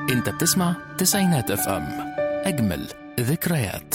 انت بتسمع تسعينات اف ام اجمل ذكريات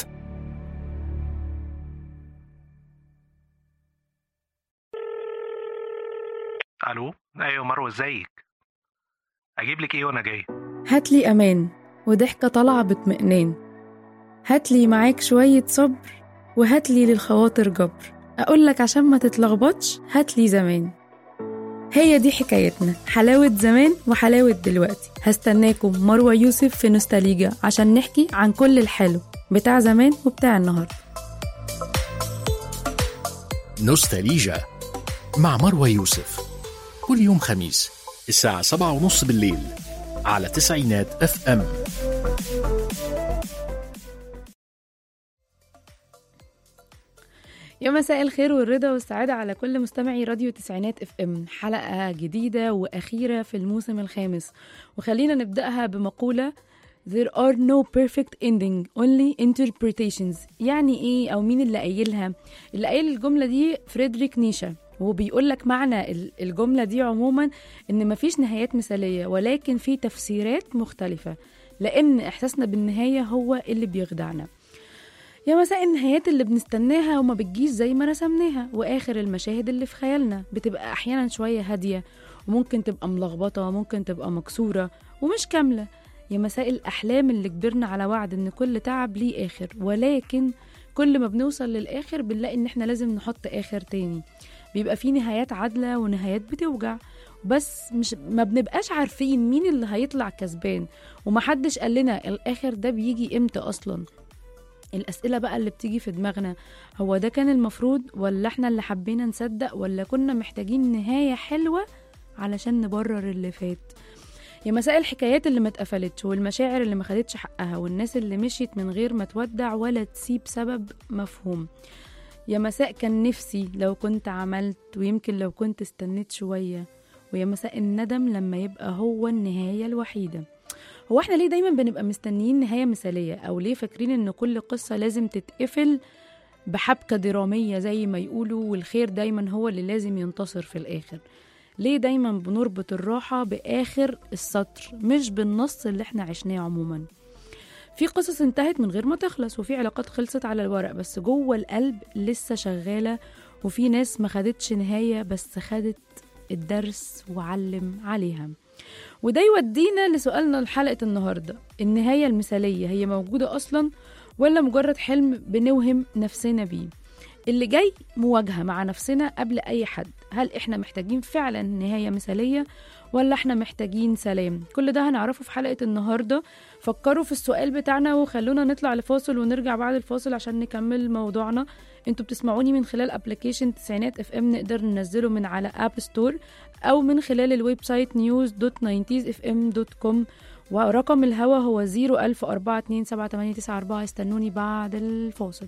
الو ايوه مروه ازيك اجيب لك ايه وانا جاي هاتلي أمان وضحكة طالعة باطمئنان هاتلي معاك شوية صبر وهاتلي للخواطر جبر أقولك عشان ما تتلخبطش هاتلي زمان هي دي حكايتنا حلاوة زمان وحلاوة دلوقتي هستناكم مروة يوسف في نوستاليجا عشان نحكي عن كل الحلو بتاع زمان وبتاع النهاردة نوستاليجا مع مروى يوسف كل يوم خميس الساعة سبعة ونص بالليل على تسعينات اف ام يا مساء الخير والرضا والسعادة على كل مستمعي راديو تسعينات اف ام حلقة جديدة وأخيرة في الموسم الخامس وخلينا نبدأها بمقولة There are no perfect ending only interpretations يعني ايه او مين اللي قايلها اللي قايل الجملة دي فريدريك نيشا وهو بيقول لك معنى ال- الجملة دي عموما ان مفيش نهايات مثالية ولكن في تفسيرات مختلفة لان احساسنا بالنهاية هو اللي بيخدعنا يا مساء النهايات اللي بنستناها وما بتجيش زي ما رسمناها واخر المشاهد اللي في خيالنا بتبقى احيانا شويه هاديه وممكن تبقى ملخبطه وممكن تبقى مكسوره ومش كامله يا مساء الاحلام اللي كبرنا على وعد ان كل تعب ليه اخر ولكن كل ما بنوصل للاخر بنلاقي ان احنا لازم نحط اخر تاني بيبقى في نهايات عادله ونهايات بتوجع بس مش ما بنبقاش عارفين مين اللي هيطلع كسبان ومحدش قال لنا الاخر ده بيجي امتى اصلا الأسئلة بقى اللي بتيجي في دماغنا هو ده كان المفروض ولا احنا اللي حبينا نصدق ولا كنا محتاجين نهاية حلوة علشان نبرر اللي فات يا مساء الحكايات اللي ما اتقفلتش والمشاعر اللي ما خدتش حقها والناس اللي مشيت من غير ما تودع ولا تسيب سبب مفهوم يا مساء كان نفسي لو كنت عملت ويمكن لو كنت استنيت شوية ويا مساء الندم لما يبقى هو النهاية الوحيدة هو احنا ليه دايما بنبقى مستنيين نهاية مثالية او ليه فاكرين ان كل قصة لازم تتقفل بحبكة درامية زي ما يقولوا والخير دايما هو اللي لازم ينتصر في الاخر ليه دايما بنربط الراحة بآخر السطر مش بالنص اللي احنا عشناه عموما في قصص انتهت من غير ما تخلص وفي علاقات خلصت على الورق بس جوه القلب لسه شغالة وفي ناس ما خدتش نهاية بس خدت الدرس وعلم عليها وده يودينا لسؤالنا لحلقة النهاردة النهاية المثالية هي موجودة أصلا ولا مجرد حلم بنوهم نفسنا بيه اللي جاي مواجهة مع نفسنا قبل أي حد هل إحنا محتاجين فعلا نهاية مثالية ولا إحنا محتاجين سلام كل ده هنعرفه في حلقة النهاردة فكروا في السؤال بتاعنا وخلونا نطلع لفاصل ونرجع بعد الفاصل عشان نكمل موضوعنا انتوا بتسمعوني من خلال ابلكيشن تسعينات اف ام نقدر ننزله من على اب ستور او من خلال الويب سايت نيوز دوت اف ام دوت كوم ورقم الهوا هو 010427894 استنوني بعد الفاصل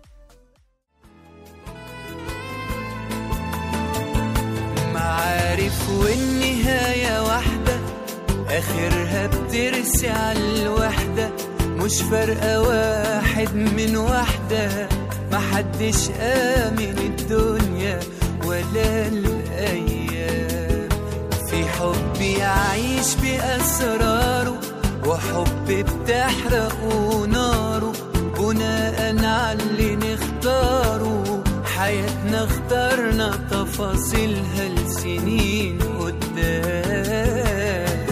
معارف والنهاية واحدة آخرها بترسي على الوحدة مش فارقة واحد من واحدة محدش آمن الدنيا ولا الأيام في حب يعيش بأسراره وحب بتحرقه ناره بناء على اللي نختاره حياتنا اخترنا تفاصيلها لسنين قدام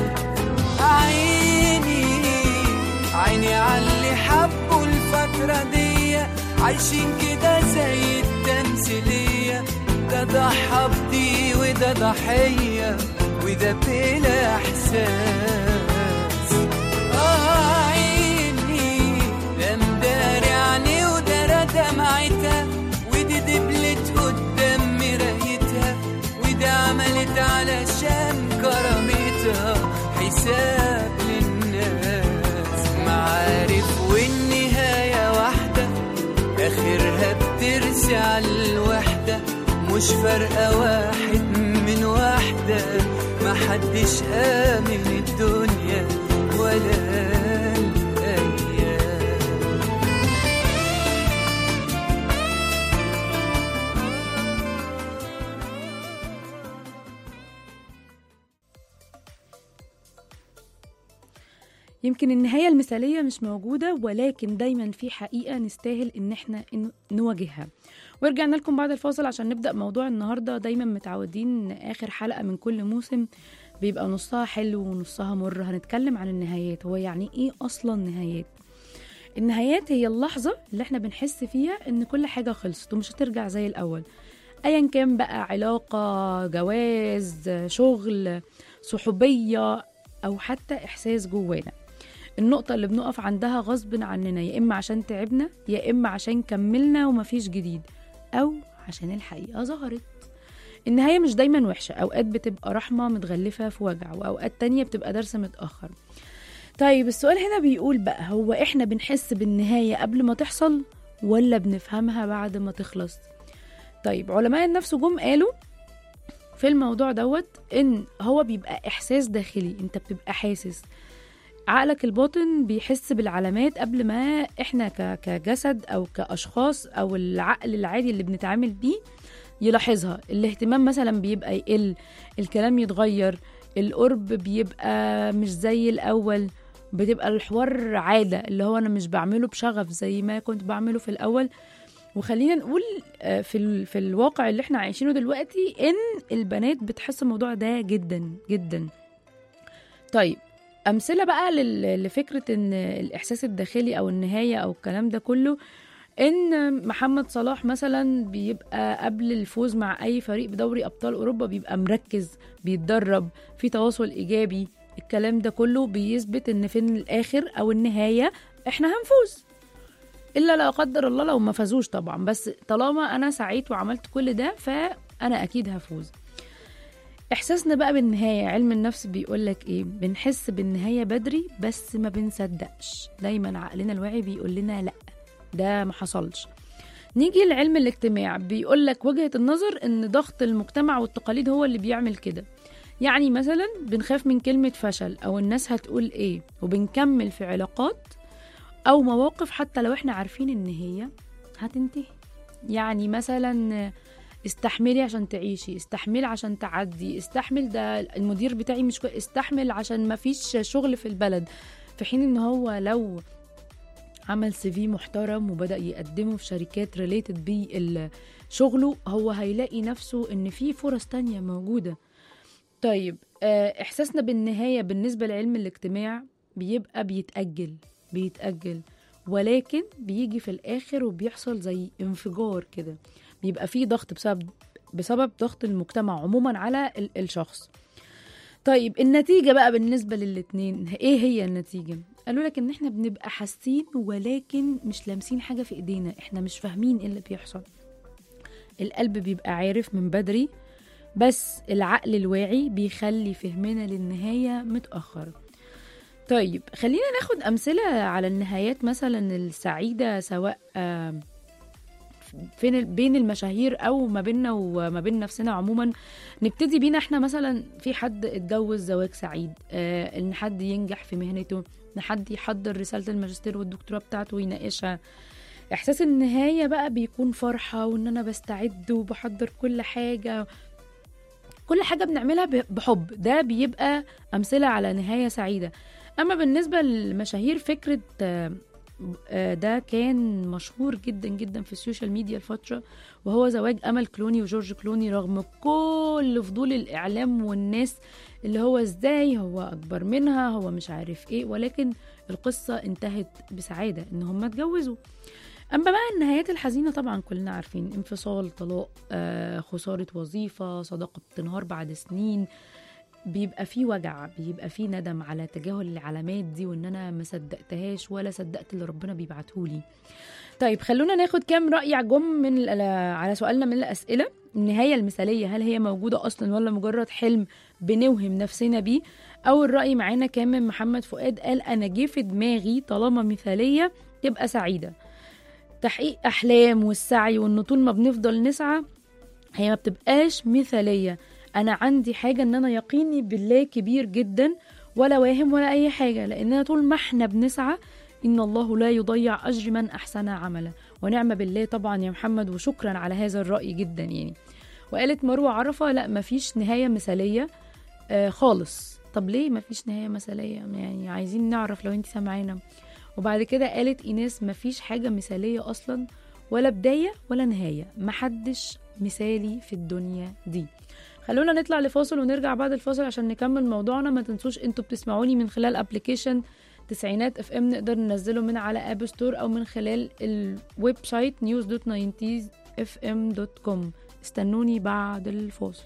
عيني عيني عاللي حبوا الفترة دي عايشين كده زي التمثيلية ده ضحى بدي وده ضحية وده بلا إحساس آه عيني ده مداري عيني وده دمعتها ودي دبلت قدام مرايتها ودي عملت علشان كرامتها حساب للناس معارف والنهاية واحدة آخرها بترسي على الوحدة مش فارقة واحد من واحدة محدش آمن الدنيا ولا الأيام يمكن النهاية المثالية مش موجودة ولكن دايما في حقيقة نستاهل ان احنا إن- نواجهها ورجعنا لكم بعد الفاصل عشان نبدأ موضوع النهاردة دايما متعودين آخر حلقة من كل موسم بيبقى نصها حلو ونصها مر هنتكلم عن النهايات هو يعني ايه اصلا نهايات النهايات هي اللحظة اللي احنا بنحس فيها ان كل حاجة خلصت ومش هترجع زي الأول ايا كان بقى علاقة جواز شغل صحوبية او حتى احساس جوانا النقطة اللي بنقف عندها غصب عننا يا إما عشان تعبنا يا إما عشان كملنا ومفيش جديد أو عشان الحقيقة ظهرت النهاية مش دايما وحشة أوقات بتبقى رحمة متغلفة في وجع وأوقات تانية بتبقى درس متأخر طيب السؤال هنا بيقول بقى هو إحنا بنحس بالنهاية قبل ما تحصل ولا بنفهمها بعد ما تخلص طيب علماء النفس جم قالوا في الموضوع دوت ان هو بيبقى احساس داخلي انت بتبقى حاسس عقلك الباطن بيحس بالعلامات قبل ما احنا ك- كجسد او كاشخاص او العقل العادي اللي بنتعامل بيه يلاحظها الاهتمام مثلا بيبقى يقل الكلام يتغير القرب بيبقى مش زي الاول بتبقى الحوار عاده اللي هو انا مش بعمله بشغف زي ما كنت بعمله في الاول وخلينا نقول آه، في ال- في الواقع اللي احنا عايشينه دلوقتي ان البنات بتحس الموضوع ده جدا جدا طيب امثله بقى لل- لفكره ان الاحساس الداخلي او النهايه او الكلام ده كله ان محمد صلاح مثلا بيبقى قبل الفوز مع اي فريق بدوري ابطال اوروبا بيبقى مركز بيتدرب في تواصل ايجابي الكلام ده كله بيثبت ان في الاخر او النهايه احنا هنفوز الا لا قدر الله لو ما فازوش طبعا بس طالما انا سعيت وعملت كل ده فانا اكيد هفوز احساسنا بقى بالنهايه علم النفس بيقول لك ايه بنحس بالنهايه بدري بس ما بنصدقش دايما عقلنا الواعي بيقول لنا لا ده ما حصلش نيجي لعلم الاجتماع بيقول لك وجهه النظر ان ضغط المجتمع والتقاليد هو اللي بيعمل كده يعني مثلا بنخاف من كلمه فشل او الناس هتقول ايه وبنكمل في علاقات او مواقف حتى لو احنا عارفين ان هي هتنتهي يعني مثلا استحملي عشان تعيشي استحملي عشان تعدي استحمل ده المدير بتاعي مش كويس استحمل عشان ما فيش شغل في البلد في حين ان هو لو عمل سي في محترم وبدا يقدمه في شركات ريليتد بشغله هو هيلاقي نفسه ان في فرص تانية موجوده طيب آه، احساسنا بالنهايه بالنسبه لعلم الاجتماع بيبقى بيتاجل بيتاجل ولكن بيجي في الاخر وبيحصل زي انفجار كده بيبقى فيه ضغط بسبب بسبب ضغط المجتمع عموما على ال- الشخص طيب النتيجة بقى بالنسبة للاتنين ايه هي النتيجة؟ قالوا لك ان احنا بنبقى حاسين ولكن مش لامسين حاجة في ايدينا احنا مش فاهمين ايه اللي بيحصل القلب بيبقى عارف من بدري بس العقل الواعي بيخلي فهمنا للنهاية متأخر طيب خلينا ناخد أمثلة على النهايات مثلا السعيدة سواء آم، فين ال- بين المشاهير او ما بيننا وما بين نفسنا عموما نبتدي بينا احنا مثلا في حد اتجوز زواج سعيد آه ان حد ينجح في مهنته ان حد يحضر رساله الماجستير والدكتوراه بتاعته ويناقشها احساس النهايه بقى بيكون فرحه وان انا بستعد وبحضر كل حاجه كل حاجه بنعملها ب- بحب ده بيبقى امثله على نهايه سعيده اما بالنسبه للمشاهير فكره آه، آه، ده كان مشهور جدا جدا في السوشيال ميديا الفترة وهو زواج أمل كلوني وجورج كلوني رغم كل فضول الإعلام والناس اللي هو إزاي هو أكبر منها هو مش عارف إيه ولكن القصة انتهت بسعادة إن هم اتجوزوا أما بقى النهايات الحزينة طبعا كلنا عارفين انفصال طلاق آه، خسارة وظيفة صداقة تنهار بعد سنين بيبقى فيه وجع بيبقى فيه ندم على تجاهل العلامات دي وان انا ما صدقتهاش ولا صدقت اللي ربنا بيبعتهولي طيب خلونا ناخد كام رأي جم من ال- على سؤالنا من الأسئلة النهاية المثالية هل هي موجودة أصلا ولا مجرد حلم بنوهم نفسنا بيه أول رأي معانا كان من محمد فؤاد قال أنا جه في دماغي طالما مثالية تبقى سعيدة تحقيق أحلام والسعي وإن طول ما بنفضل نسعى هي ما بتبقاش مثالية أنا عندي حاجة إن أنا يقيني بالله كبير جدا ولا واهم ولا أي حاجة لأننا طول ما إحنا بنسعى إن الله لا يضيع أجر من أحسن عملا ونعم بالله طبعا يا محمد وشكرا على هذا الرأي جدا يعني وقالت مروة عرفة لا مفيش نهاية مثالية آه خالص طب ليه مفيش نهايه مثاليه يعني عايزين نعرف لو انت سامعانا وبعد كده قالت ايناس مفيش حاجه مثاليه اصلا ولا بدايه ولا نهايه محدش مثالي في الدنيا دي خلونا نطلع لفاصل ونرجع بعد الفاصل عشان نكمل موضوعنا ما تنسوش انتوا بتسمعوني من خلال ابلكيشن تسعينات اف ام نقدر ننزله من على اب ستور او من خلال الويب سايت news دوت اف ام دوت كوم استنوني بعد الفاصل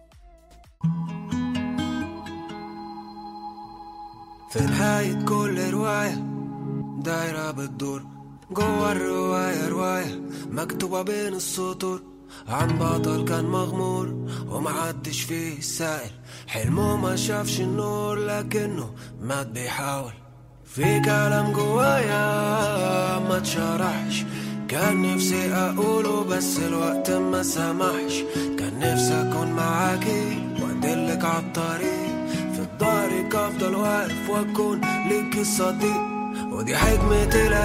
في نهاية كل رواية دايرة بتدور جوا الرواية رواية مكتوبة بين السطور عن بطل كان مغمور ومحدش فيه سائل حلمه ما شافش النور لكنه مات بيحاول في كلام جوايا ما اتشرحش كان نفسي اقوله بس الوقت ما سمحش كان نفسي اكون معاكي وادلك عالطريق في ظهرك افضل واقف واكون ليك صديق ودي حكمة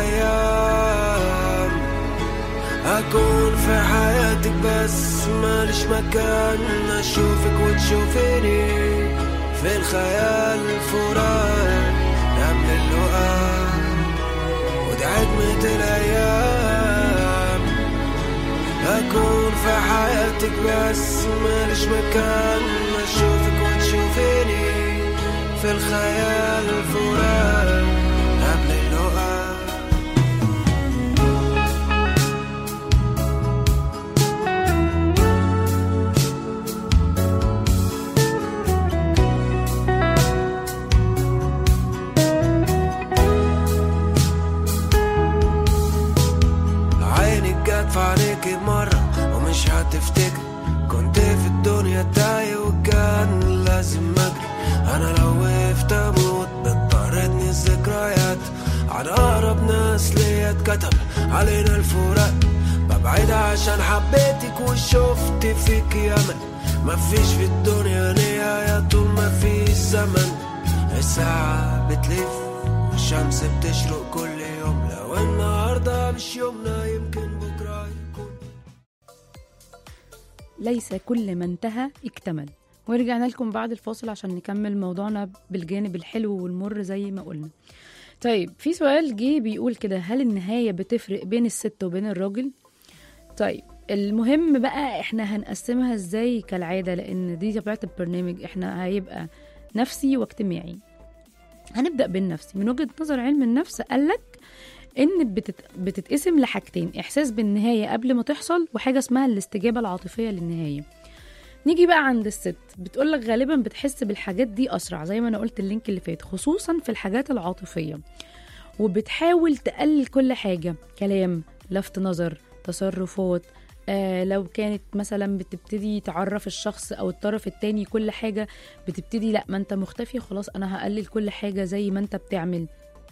الايام اكون في حياتك بس ماليش مكان اشوفك وتشوفيني في الخيال فراق قبل اللقاء ودي حكمة الايام اكون في حياتك بس ماليش مكان اشوفك وتشوفيني في الخيال فراق قبل اللقاء عينك جت في عينيكي مرة ومش هتفتكر كنت في الدنيا تايه وكان لازم اجري انا لو وقفت اموت بتطردني الذكريات على اقرب ناس ليا اتكتب علينا الفراق ببعد عشان حبيتك وشفت فيك يمن مفيش في الدنيا نهاية طول ما في زمن الساعة بتلف والشمس بتشرق كل يوم لو النهاردة مش يومنا يمكن بكرة يكون ليس كل ما انتهى اكتمل ورجعنا لكم بعد الفاصل عشان نكمل موضوعنا بالجانب الحلو والمر زي ما قلنا طيب في سؤال جه بيقول كده هل النهاية بتفرق بين الست وبين الراجل طيب المهم بقى احنا هنقسمها ازاي كالعادة لان دي طبيعة البرنامج احنا هيبقى نفسي واجتماعي هنبدأ بالنفسي من وجهة نظر علم النفس قالك ان بتت... بتتقسم لحاجتين احساس بالنهاية قبل ما تحصل وحاجة اسمها الاستجابة العاطفية للنهاية نيجي بقى عند الست بتقولك غالبا بتحس بالحاجات دي اسرع زي ما انا قلت اللينك اللي فات خصوصا في الحاجات العاطفية وبتحاول تقلل كل حاجة كلام لفت نظر تصرفات آه لو كانت مثلا بتبتدي تعرف الشخص او الطرف التاني كل حاجة بتبتدي لا ما انت مختفي خلاص انا هقلل كل حاجة زي ما انت بتعمل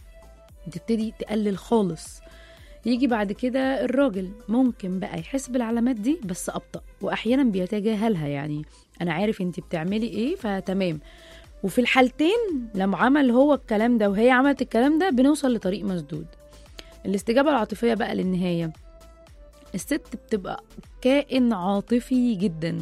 بتبتدي تقلل خالص يجي بعد كده الراجل ممكن بقى يحس بالعلامات دي بس ابطا واحيانا بيتجاهلها يعني انا عارف انت بتعملي ايه فتمام وفي الحالتين لما عمل هو الكلام ده وهي عملت الكلام ده بنوصل لطريق مسدود الاستجابة العاطفية بقى للنهاية الست بتبقى كائن عاطفي جدا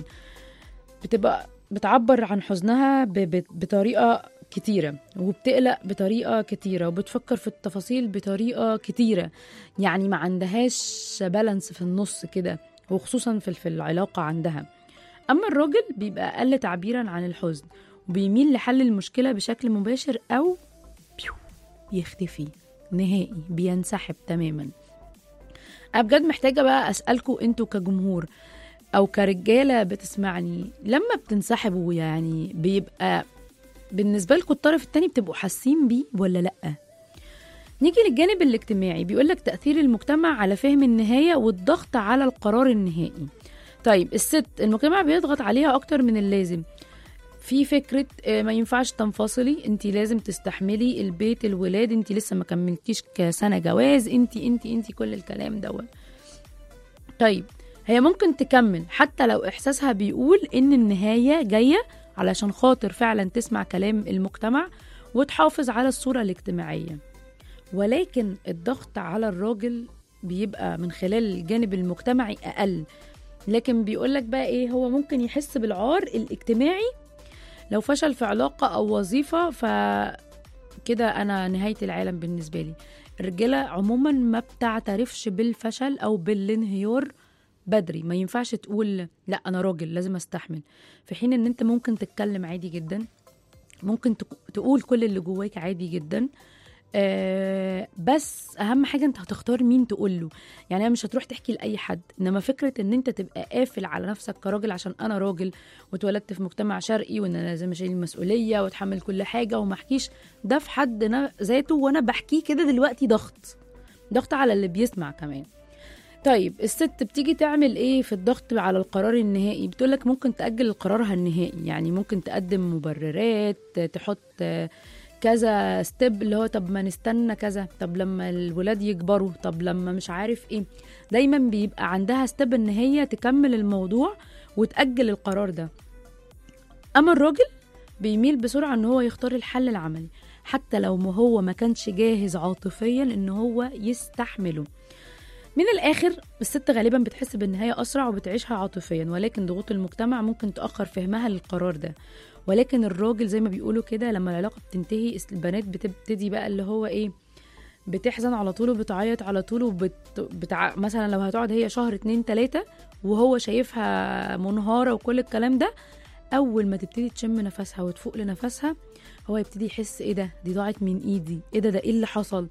بتبقى بتعبر عن حزنها ب- ب- بطريقة كتيرة وبتقلق بطريقة كتيرة وبتفكر في التفاصيل بطريقة كتيرة يعني ما عندهاش بالانس في النص كده وخصوصا في في العلاقة عندها أما الراجل بيبقى أقل تعبيرا عن الحزن وبيميل لحل المشكلة بشكل مباشر أو بيو يختفي نهائي بينسحب تماما أنا بجد محتاجة بقى أسألكوا أنتوا كجمهور أو كرجالة بتسمعني لما بتنسحبوا يعني بيبقى بالنسبة لكم الطرف التاني بتبقوا حاسين بيه ولا لأ؟ نيجي للجانب الاجتماعي بيقولك تأثير المجتمع على فهم النهاية والضغط على القرار النهائي طيب الست المجتمع بيضغط عليها أكتر من اللازم في فكرة آه، ما ينفعش تنفصلي انت لازم تستحملي البيت الولاد انت لسه ما كملتيش كسنة جواز انت انت انت كل الكلام دوت طيب هي ممكن تكمل حتى لو احساسها بيقول ان النهاية جاية علشان خاطر فعلا تسمع كلام المجتمع وتحافظ على الصورة الاجتماعية ولكن الضغط على الراجل بيبقى من خلال الجانب المجتمعي أقل لكن بيقولك بقى إيه هو ممكن يحس بالعار الاجتماعي لو فشل في علاقة أو وظيفة ف كده أنا نهاية العالم بالنسبة لي الرجالة عموما ما بتعترفش بالفشل أو بالانهيار بدري ما ينفعش تقول لا أنا راجل لازم أستحمل في حين إن أنت ممكن تتكلم عادي جدا ممكن تك- تقول كل اللي جواك عادي جدا آه بس اهم حاجه انت هتختار مين تقول له يعني أنا مش هتروح تحكي لاي حد انما فكره ان انت تبقى قافل على نفسك كراجل عشان انا راجل واتولدت في مجتمع شرقي وان انا لازم اشيل المسؤوليه واتحمل كل حاجه وما احكيش ده في حد نا- ذاته وانا بحكيه كده دلوقتي ضغط ضغط على اللي بيسمع كمان طيب الست بتيجي تعمل ايه في الضغط على القرار النهائي بتقولك ممكن تأجل قرارها النهائي يعني ممكن تقدم مبررات تحط آه، كذا ستيب اللي هو طب ما نستنى كذا طب لما الولاد يكبروا طب لما مش عارف ايه دايما بيبقى عندها ستيب ان هي تكمل الموضوع وتأجل القرار ده اما الراجل بيميل بسرعة ان هو يختار الحل العملي حتى لو ما هو ما كانش جاهز عاطفيا ان هو يستحمله من الاخر الست غالبا بتحس بالنهايه اسرع وبتعيشها عاطفيا ولكن ضغوط المجتمع ممكن تاخر فهمها للقرار ده ولكن الراجل زي ما بيقولوا كده لما العلاقه بتنتهي البنات بتبتدي بقى اللي هو ايه بتحزن على طول وبتعيط على طول وبت... بتع... مثلا لو هتقعد هي شهر اتنين تلاتة وهو شايفها منهارة وكل الكلام ده أول ما تبتدي تشم نفسها وتفوق لنفسها هو يبتدي يحس ايه ده دي ضاعت من ايدي ايه ده ده ايه اللي حصل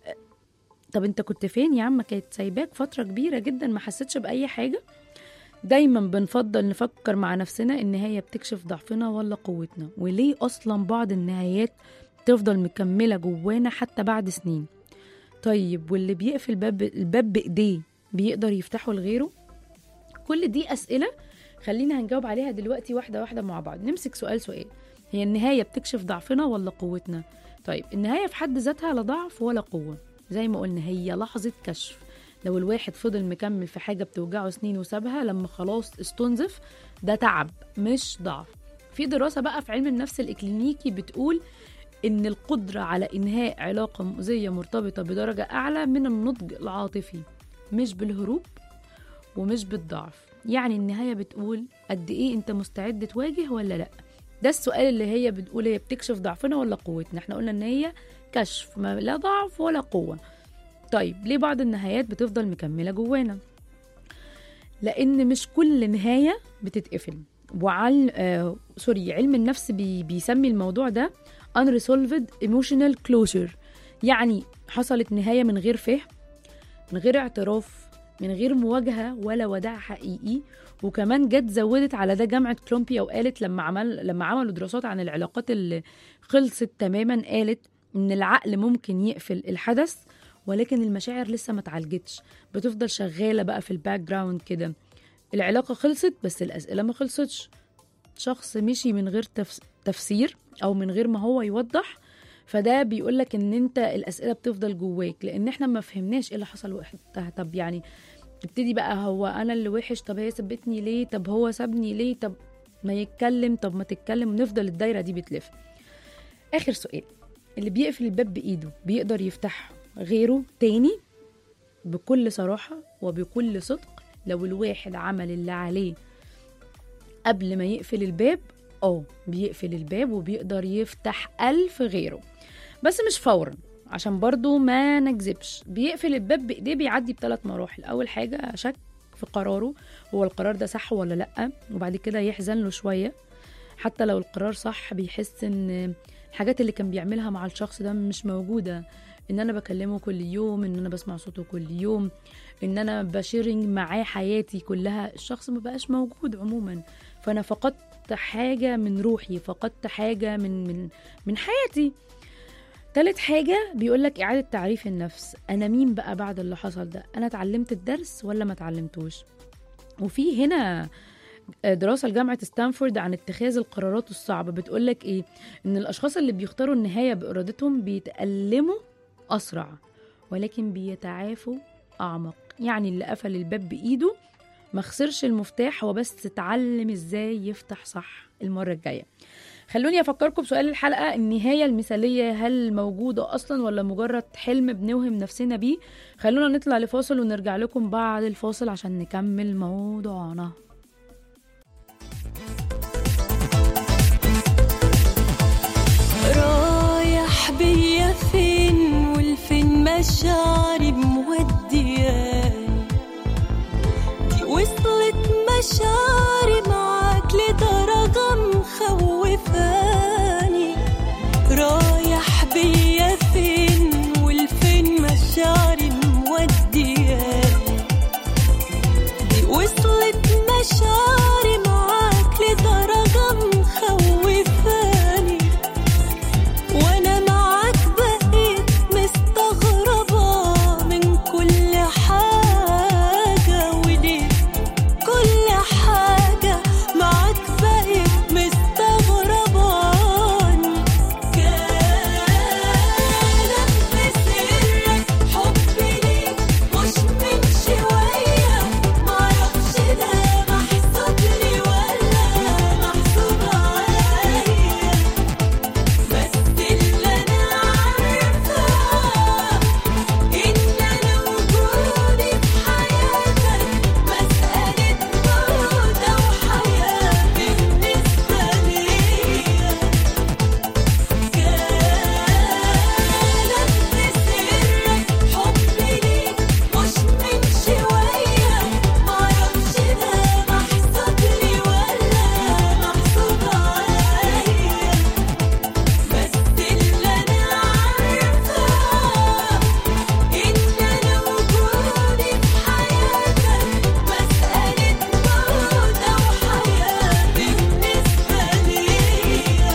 طب انت كنت فين يا عم كانت سايباك فتره كبيره جدا ما حسيتش باي حاجه دايما بنفضل نفكر مع نفسنا النهايه بتكشف ضعفنا ولا قوتنا وليه اصلا بعض النهايات تفضل مكمله جوانا حتى بعد سنين طيب واللي بيقفل باب الباب بايديه بيقدر يفتحه لغيره كل دي اسئله خلينا هنجاوب عليها دلوقتي واحده واحده مع بعض نمسك سؤال سؤال هي النهايه بتكشف ضعفنا ولا قوتنا طيب النهايه في حد ذاتها لا ضعف ولا قوه زي ما قلنا هي لحظة كشف لو الواحد فضل مكمل في حاجة بتوجعه سنين وسابها لما خلاص استنزف ده تعب مش ضعف في دراسة بقى في علم النفس الإكلينيكي بتقول إن القدرة على إنهاء علاقة مؤذية مرتبطة بدرجة أعلى من النضج العاطفي مش بالهروب ومش بالضعف يعني النهاية بتقول قد إيه أنت مستعد تواجه ولا لأ ده السؤال اللي هي بتقول هي بتكشف ضعفنا ولا قوتنا احنا قلنا ان هي كشف ما لا ضعف ولا قوة طيب ليه بعض النهايات بتفضل مكملة جوانا لأن مش كل نهاية بتتقفل وعل آه سوري علم النفس بي بيسمي الموضوع ده unresolved emotional closure يعني حصلت نهاية من غير فهم من غير اعتراف من غير مواجهة ولا وداع حقيقي وكمان جت زودت على ده جامعة كولومبيا وقالت لما عمل لما عملوا دراسات عن العلاقات اللي خلصت تماما قالت ان العقل ممكن يقفل الحدث ولكن المشاعر لسه ما اتعالجتش بتفضل شغاله بقى في الباك جراوند كده العلاقه خلصت بس الاسئله ما خلصتش شخص مشي من غير تفس... تفسير او من غير ما هو يوضح فده بيقول لك ان انت الاسئله بتفضل جواك لان احنا ما فهمناش ايه اللي حصل وقتها طب يعني تبتدي بقى هو انا اللي وحش طب هي سابتني ليه طب هو سابني ليه طب ما يتكلم طب ما تتكلم نفضل الدايره دي بتلف اخر سؤال اللي بيقفل الباب بايده بيقدر يفتح غيره تاني بكل صراحه وبكل صدق لو الواحد عمل اللي عليه قبل ما يقفل الباب اه بيقفل الباب وبيقدر يفتح ألف غيره بس مش فورا عشان برضو ما نكذبش بيقفل الباب بإيديه بيعدي بثلاث مراحل أول حاجة شك في قراره هو القرار ده صح ولا لأ وبعد كده يحزن له شوية حتى لو القرار صح بيحس ان الحاجات اللي كان بيعملها مع الشخص ده مش موجودة ان انا بكلمه كل يوم ان انا بسمع صوته كل يوم ان انا بشيرنج معاه حياتي كلها الشخص ما بقاش موجود عموما فانا فقدت حاجة من روحي فقدت حاجة من من من حياتي تالت حاجة بيقولك إعادة تعريف النفس أنا مين بقى بعد اللي حصل ده أنا اتعلمت الدرس ولا ما اتعلمتوش وفي هنا دراسة لجامعة ستانفورد عن اتخاذ القرارات الصعبة بتقولك إيه إن الأشخاص اللي بيختاروا النهاية بإرادتهم بيتألموا أسرع ولكن بيتعافوا أعمق يعني اللي قفل الباب بإيده ما خسرش المفتاح هو بس اتعلم ازاي يفتح صح المرة الجاية خلوني افكركم بسؤال الحلقة النهاية المثالية هل موجودة اصلا ولا مجرد حلم بنوهم نفسنا بيه خلونا نطلع لفاصل ونرجع لكم بعد الفاصل عشان نكمل موضوعنا مشاعري مودياني دي وصلت مشاعري معاك لدرجة مخوفاني رايح بيا فين والفين مشاعري مودياني دي وصلت مشاعري معاك لدرجة مخوفاني وانا معاك بقيت مستغربة من كل حاجة وليه كل حاجة معاك بقيت مستغرباني كلام بسرك حبي ليك مش من شوية معرفش ده محسوب لي ولا محسوب عليا بس اللي انا عارفاه ان انا وجودي في حياتك مسألة موت او حياة بالنسبة ليا كلام بسرك حبي ليك مش من شوية معرفش ده محسوب لي ولا محسوب عليا بس اللي انا عارفاه ان انا وجودي في حياتك مسألة موت او حياة بالنسبة ليا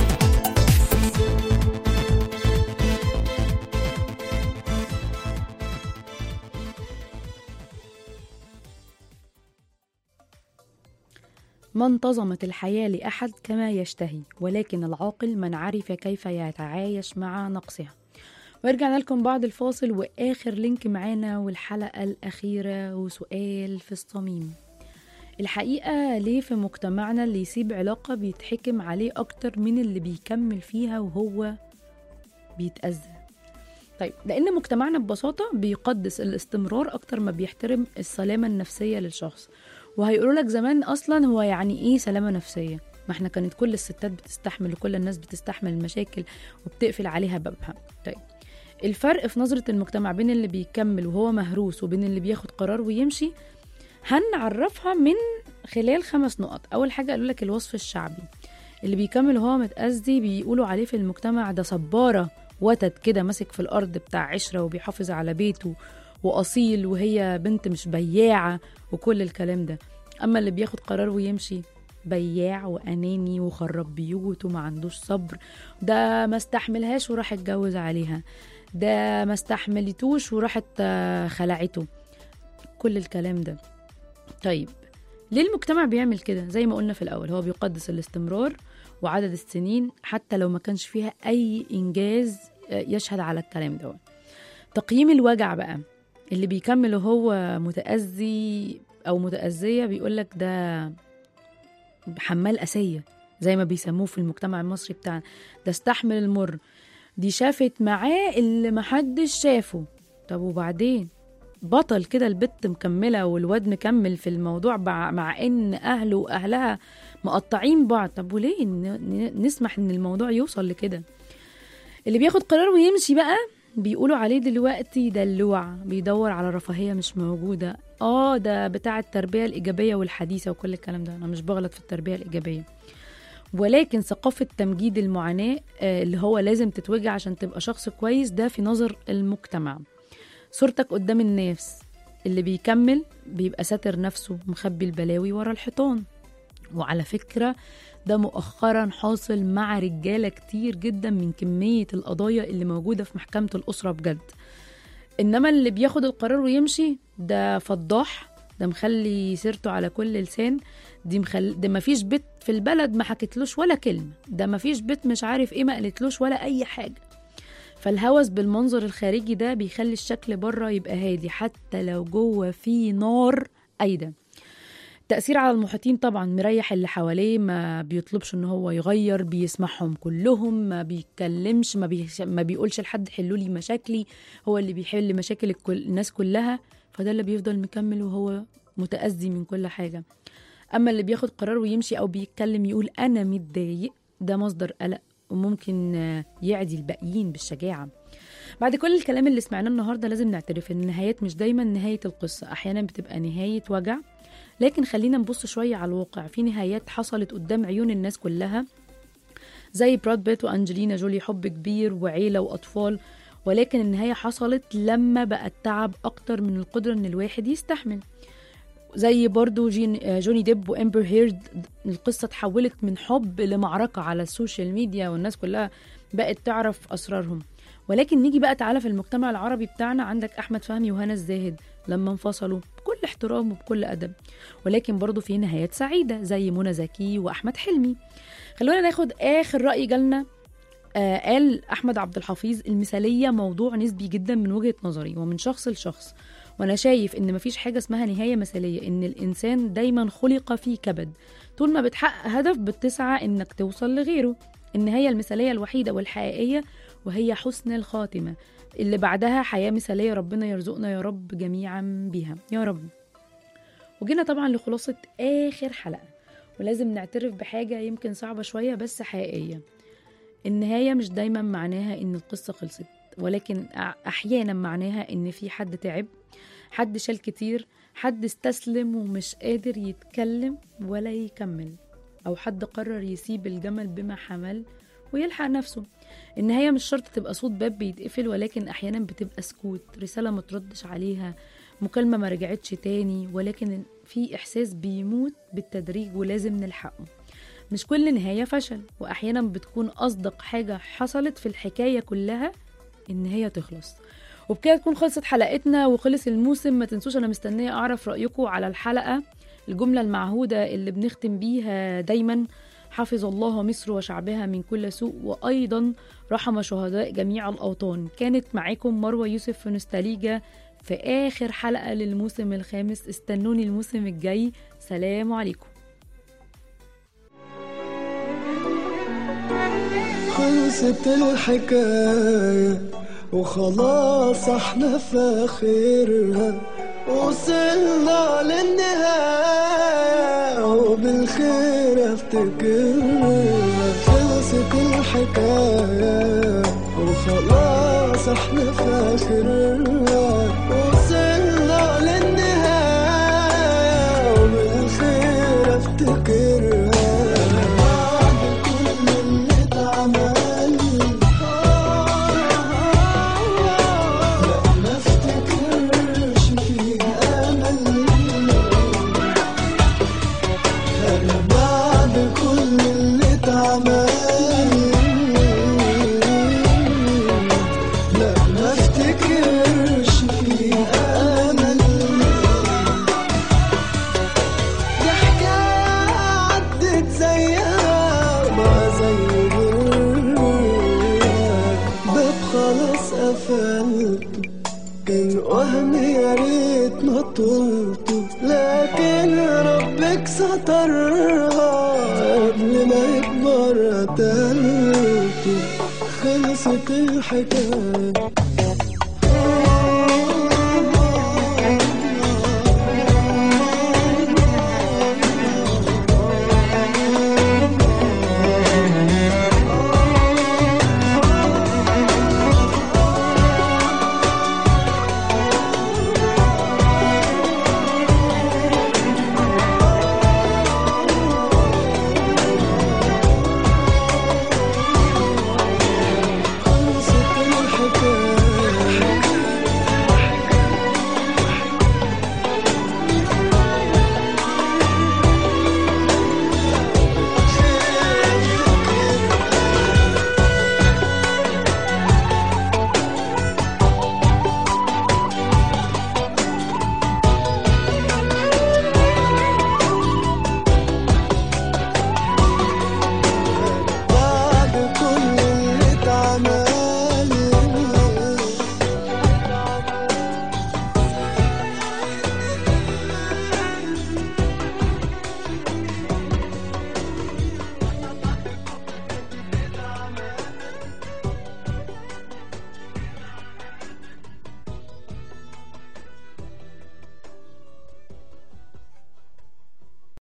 ما انتظمت الحياة لأحد كما يشتهي ولكن العاقل من عرف كيف يتعايش مع نقصها ورجعنا لكم بعد الفاصل وآخر لينك معانا والحلقة الأخيرة وسؤال في الصميم الحقيقة ليه في مجتمعنا اللي يسيب علاقة بيتحكم عليه أكتر من اللي بيكمل فيها وهو بيتأذى طيب لأن مجتمعنا ببساطة بيقدس الاستمرار أكتر ما بيحترم السلامة النفسية للشخص وهيقولوا لك زمان أصلا هو يعني إيه سلامة نفسية ما احنا كانت كل الستات بتستحمل وكل الناس بتستحمل المشاكل وبتقفل عليها بابها طيب الفرق في نظرة المجتمع بين اللي بيكمل وهو مهروس وبين اللي بياخد قرار ويمشي هنعرفها من خلال خمس نقط أول حاجة قالوا لك الوصف الشعبي اللي بيكمل وهو متأذي بيقولوا عليه في المجتمع ده صبارة وتد كده ماسك في الأرض بتاع عشرة وبيحافظ على بيته وأصيل وهي بنت مش بياعة وكل الكلام ده أما اللي بياخد قرار ويمشي بياع وأناني وخرب بيوت وما عندوش صبر ده ما استحملهاش وراح اتجوز عليها ده ما استحملتوش وراحت آه، خلعته كل الكلام ده طيب ليه المجتمع بيعمل كده زي ما قلنا في الأول هو بيقدس الاستمرار وعدد السنين حتى لو ما كانش فيها أي إنجاز آه، يشهد على الكلام ده تقييم الوجع بقى اللي بيكمل وهو متأذي أو متأذية بيقولك ده حمال أسية زي ما بيسموه في المجتمع المصري بتاعنا ده استحمل المر دي شافت معاه اللي محدش شافه طب وبعدين بطل كده البت مكملة والواد مكمل في الموضوع مع, مع ان اهله واهلها مقطعين بعض طب وليه ن- ن- نسمح ان الموضوع يوصل لكده اللي بياخد قرار ويمشي بقى بيقولوا عليه دلوقتي دلوع بيدور على رفاهية مش موجودة اه ده بتاع التربية الإيجابية والحديثة وكل الكلام ده أنا مش بغلط في التربية الإيجابية ولكن ثقافة تمجيد المعاناة آه، اللي هو لازم تتوجع عشان تبقى شخص كويس ده في نظر المجتمع صورتك قدام الناس اللي بيكمل بيبقى ساتر نفسه مخبي البلاوي ورا الحيطان وعلى فكرة ده مؤخرا حاصل مع رجالة كتير جدا من كمية القضايا اللي موجودة في محكمة الأسرة بجد إنما اللي بياخد القرار ويمشي ده فضاح ده مخلي سيرته على كل لسان دي مخل... ده مفيش بيت في البلد ما حكتلوش ولا كلمة ده مفيش بيت مش عارف ايه ما قالتلوش ولا أي حاجة فالهوس بالمنظر الخارجي ده بيخلي الشكل بره يبقى هادي حتى لو جوه فيه نار أيضا تأثير على المحيطين طبعا مريح اللي حواليه ما بيطلبش ان هو يغير بيسمعهم كلهم ما بيتكلمش ما, بيش ما بيقولش لحد حلوا لي مشاكلي هو اللي بيحل مشاكل الكل الناس كلها فده اللي بيفضل مكمل وهو متأذي من كل حاجة أما اللي بياخد قرار ويمشي أو بيتكلم يقول أنا متضايق ده مصدر قلق وممكن آه، يعدي الباقيين بالشجاعة بعد كل الكلام اللي سمعناه النهارده لازم نعترف ان النهايات مش دايما نهايه القصه احيانا بتبقى نهايه وجع لكن خلينا نبص شويه على الواقع في نهايات حصلت قدام عيون الناس كلها زي براد بيت وانجلينا جولي حب كبير وعيله واطفال ولكن النهايه حصلت لما بقى التعب اكتر من القدره ان الواحد يستحمل زي برضو جين جوني ديب وامبر هيرد القصه اتحولت من حب لمعركه على السوشيال ميديا والناس كلها بقت تعرف اسرارهم ولكن نيجي بقى تعالى في المجتمع العربي بتاعنا عندك احمد فهمي وهنا الزاهد لما انفصلوا بكل احترام وبكل ادب ولكن برضو في نهايات سعيده زي منى زكي واحمد حلمي خلونا ناخد اخر راي جالنا آه قال احمد عبد الحفيظ المثاليه موضوع نسبي جدا من وجهه نظري ومن شخص لشخص وانا شايف ان مفيش حاجه اسمها نهايه مثاليه ان الانسان دايما خلق فيه كبد طول ما بتحقق هدف بتسعى انك توصل لغيره النهايه المثاليه الوحيده والحقيقيه وهي حسن الخاتمه اللي بعدها حياه مثاليه ربنا يرزقنا يا رب جميعا بيها يا رب وجينا طبعا لخلاصه اخر حلقه ولازم نعترف بحاجه يمكن صعبه شويه بس حقيقيه النهايه مش دايما معناها ان القصه خلصت ولكن أ- احيانا معناها ان في حد تعب حد شال كتير حد استسلم ومش قادر يتكلم ولا يكمل او حد قرر يسيب الجمل بما حمل ويلحق نفسه النهاية مش شرط تبقى صوت باب بيتقفل ولكن أحيانا بتبقى سكوت رسالة ما تردش عليها مكالمة ما رجعتش تاني ولكن في إحساس بيموت بالتدريج ولازم نلحقه مش كل نهاية فشل وأحيانا بتكون أصدق حاجة حصلت في الحكاية كلها إن هي تخلص وبكده تكون خلصت حلقتنا وخلص الموسم ما تنسوش أنا مستنية أعرف رأيكم على الحلقة الجملة المعهودة اللي بنختم بيها دايما حفظ الله مصر وشعبها من كل سوء وأيضا رحم شهداء جميع الأوطان كانت معاكم مروة يوسف في نوستاليجا في آخر حلقة للموسم الخامس استنوني الموسم الجاي سلام عليكم خلصت الحكاية وخلاص احنا في اخرها وصلنا للنهاية وبالخير افتكرها خلصت الحكاية وخلاص احنا في اخرها وصلنا للنهاية وبالخير افتكرها بعد كل اللي اتعمل لا ما افتكرش فيه امل انا بعد كل اللي اتعمل لا ما افتكرش فيه امل دي حكاية عدت زيها ما زي غيرها باب خلاص قفلته كان وهم يا ريت ما طولته لكن ربك سترها قبل ما يكبر قتلته خلصت الحكاية